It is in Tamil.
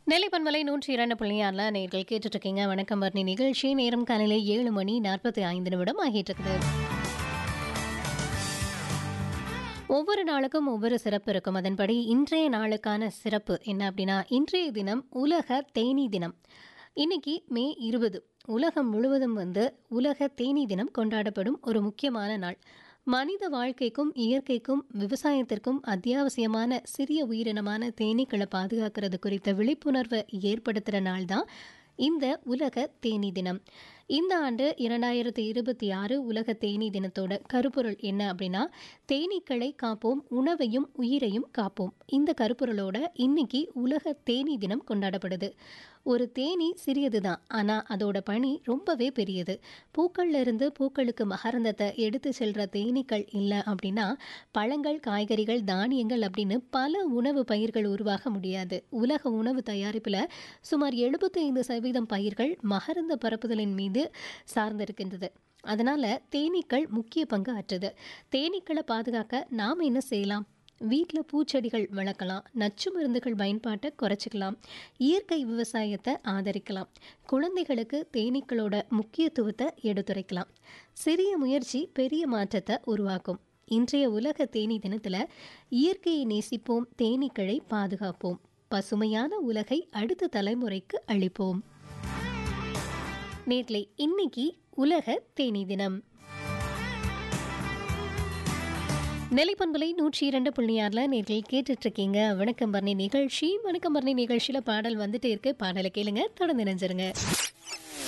நெல்லை பண்பலை நூற்றி இரண்டு புள்ளியாரில் நேர்கள் கேட்டுட்டு இருக்கீங்க வணக்கம் வர்ணி நிகழ்ச்சி நேரம் காலையில் ஏழு மணி நாற்பத்தி ஐந்து நிமிடம் ஆகிட்டு இருக்குது ஒவ்வொரு நாளுக்கும் ஒவ்வொரு சிறப்பு இருக்கும் அதன்படி இன்றைய நாளுக்கான சிறப்பு என்ன அப்படின்னா இன்றைய தினம் உலக தேனீ தினம் இன்னைக்கு மே இருபது உலகம் முழுவதும் வந்து உலக தேனீ தினம் கொண்டாடப்படும் ஒரு முக்கியமான நாள் மனித வாழ்க்கைக்கும் இயற்கைக்கும் விவசாயத்திற்கும் அத்தியாவசியமான சிறிய உயிரினமான தேனீக்களை பாதுகாக்கிறது குறித்த விழிப்புணர்வை ஏற்படுத்துகிற நாள் தான் இந்த உலக தேனீ தினம் இந்த ஆண்டு இரண்டாயிரத்தி இருபத்தி ஆறு உலக தேனீ தினத்தோட கருப்பொருள் என்ன அப்படின்னா தேனீக்களை காப்போம் உணவையும் உயிரையும் காப்போம் இந்த கருப்பொருளோட இன்னைக்கு உலக தேனீ தினம் கொண்டாடப்படுது ஒரு தேனீ சிறியது தான் ஆனால் அதோட பணி ரொம்பவே பெரியது பூக்கள்ல இருந்து பூக்களுக்கு மகரந்தத்தை எடுத்து செல்ற தேனீக்கள் இல்லை அப்படின்னா பழங்கள் காய்கறிகள் தானியங்கள் அப்படின்னு பல உணவு பயிர்கள் உருவாக முடியாது உலக உணவு தயாரிப்பில் சுமார் எழுபத்தைந்து சதவீதம் பயிர்கள் மகரந்த பரப்புதலின் மீது சார்ந்திருக்கின்றது அதனால தேனீக்கள் முக்கிய பங்கு ஆற்றுது தேனீக்களை பாதுகாக்க நாம் என்ன செய்யலாம் வீட்டில் பூச்செடிகள் வளர்க்கலாம் நச்சு மருந்துகள் பயன்பாட்டை குறைச்சிக்கலாம் இயற்கை விவசாயத்தை ஆதரிக்கலாம் குழந்தைகளுக்கு தேனீக்களோட முக்கியத்துவத்தை எடுத்துரைக்கலாம் சிறிய முயற்சி பெரிய மாற்றத்தை உருவாக்கும் இன்றைய உலக தேனீ தினத்தில் இயற்கையை நேசிப்போம் தேனீக்களை பாதுகாப்போம் பசுமையான உலகை அடுத்த தலைமுறைக்கு அளிப்போம் நேர்களை இன்னைக்கு உலக தேனீ தினம் நெல்லிப்பண்பலை நூற்றி இரண்டு புள்ளி ஆறில் நேர்கள் கேட்டுட்டு இருக்கீங்க வணக்கம் பர்ணி நிகழ்ச்சி வணக்கம் பர்ணி நிகழ்ச்சியில் பாடல் வந்துட்டு இருக்கு பாடலை கேளுங்க தொடர்ந்து நினைஞ்சிருங்க